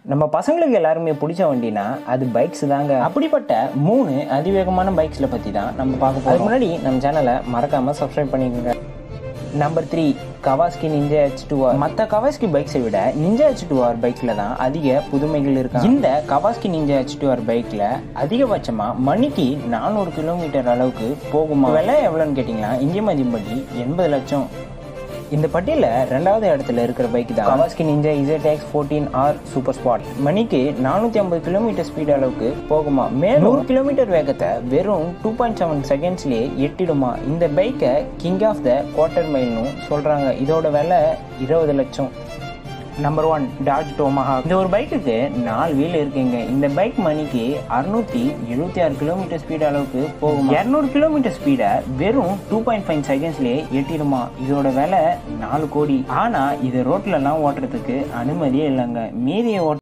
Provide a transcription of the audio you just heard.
நம்ம பசங்களுக்கு எல்லாருமே பிடிச்ச வண்டினா அது பைக்ஸ் தாங்க அப்படிப்பட்ட மூணு அதிவேகமான பைக்ஸில் பற்றி தான் நம்ம பார்க்க போகிறோம் அதுக்கு முன்னாடி நம்ம சேனலை மறக்காமல் சப்ஸ்கிரைப் பண்ணிக்கோங்க number three Kawasaki Ninja H two R மற்ற கவாஸ்கி பைக்ஸை விட நிஞ்சா ஹெச் டூ ஆர் பைக்கில் தான் அதிக புதுமைகள் இருக்கு இந்த Kawasaki Ninja H two R பைக்கில் அதிகபட்சமாக மணிக்கு நானூறு கிலோமீட்டர் அளவுக்கு போகுமா விலை எவ்வளோன்னு கேட்டிங்கன்னா இந்திய மதிப்படி எண்பது லட்சம் இந்த பட்டியலில் ரெண்டாவது இடத்துல இருக்கிற பைக் தான் Kawasaki Ninja Z X fourteen R super sport மணிக்கு நானூற்றி ஐம்பது கிலோமீட்டர் ஸ்பீட் அளவுக்கு போகுமா மேலும் நூறு கிலோமீட்டர் வேகத்தை வெறும் டூ பாயிண்ட் செவன் செகண்ட்ஸ்லேயே எட்டிடுமா இந்த பைக்கை கிங் ஆஃப் த குவார்டர் மைல்னு சொல்கிறாங்க இதோட விலை இருபது லட்சம் நம்பர் ஒன் டாஜ் டோமஹா இந்த ஒரு பைக்குக்கு நாலு வீல் இருக்குங்க இந்த பைக் மணிக்கு அறுநூத்தி எழுபத்தி ஆறு கிலோமீட்டர் ஸ்பீட் அளவுக்கு போகும் இரநூறு கிலோமீட்டர் ஸ்பீடை வெறும் டூ பாயிண்ட் ஃபைவ் செகண்ட்ஸ்லேயே எட்டிடுமா இதோட விலை நாலு கோடி ஆனா இது ரோட்ல எல்லாம் ஓட்டுறதுக்கு அனுமதியே இல்லைங்க மீதியை ஓட்ட